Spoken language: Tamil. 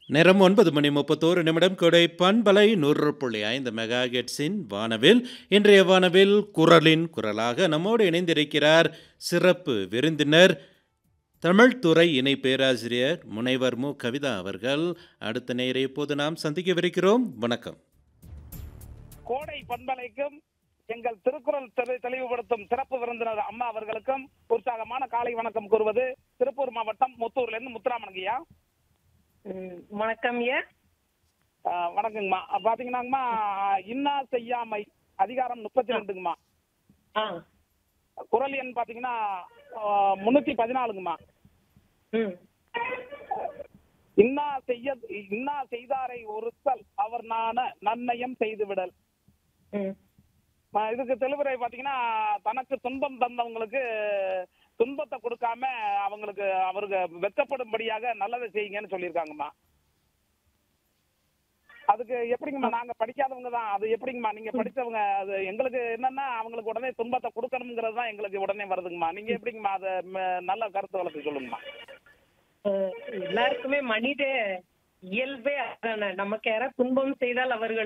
நேரம் ஒன்பது மணி முப்பத்தோரு நிமிடம் கொடை பண்பலை நூறு புள்ளி ஐந்து மெகா ஹெட்ஸின் வானவில் இன்றைய வானவில் குரலின் குரலாக நம்மோடு இணைந்திருக்கிறார் சிறப்பு விருந்தினர் தமிழ்துறை இணை பேராசிரியர் முனைவர் மு கவிதா அவர்கள் அடுத்த நேரை இப்போது நாம் சந்திக்கவிருக்கிறோம் வணக்கம் கோடை பண்பலைக்கும் எங்கள் திருக்குறள் தெளி- தெளிவுபடுத்தும் சிறப்பு விருந்தினர் அம்மா அவர்களுக்கும் உற்சாகமான காலை வணக்கம் கூறுவது திருப்பூர் மாவட்டம் முத்தூர்ல இருந்து முத்துராமனுங்கய்யா ம், வணக்கம் ஐயா ஆஹ் வணக்கங்கம்மா அஹ் பாத்தீங்கன்னாங்கம்மா இன்னா செய்யாமை அதிகாரம் முப்பத்தி ரெண்டுங்கம்மா ஆ குரல் எண் பாத்தீங்கன்னா ஆஹ் முன்னூத்தி பதினாலுங்கம்மா ம் இன்னா செய்ய இன்னா செய்தாரை ஒருத்தல் அவர் நாண நன்னயம் செய்து விடல் ம் ஆஹ் இதுக்கு தெளிவுரை பாத்தீங்கன்னா தனக்கு துன்பம் தந்தவங்களுக்கு துன்பத்தை கொடுக்காம அவங்களுக்கு அவருக்கு வெட்கப்படும்படியாக நல்லதை செய்யுங்கன்னு சொல்லியிருக்காங்கம்மா அதுக்கு எப்படிங்கம்மா நாங்க படிக்காதவங்க தான் அது எப்படிங்கம்மா நீங்க படிச்சவங்க அது எங்களுக்கு என்னன்னா அவங்களுக்கு உடனே துன்பத்தை கொடுக்கணுங்கிறது தான் எங்களுக்கு உடனே வருதுங்கம்மா நீங்க எப்படிங்கம்மா அதை ம- நல்ல கருத்து வளர்த்து சொல்லுங்கம்மா அஹ், எல்லாருக்குமே மனித இயல்பே அதானே நமக்கு யாராவது துன்பம் செய்தால் அவர்கள்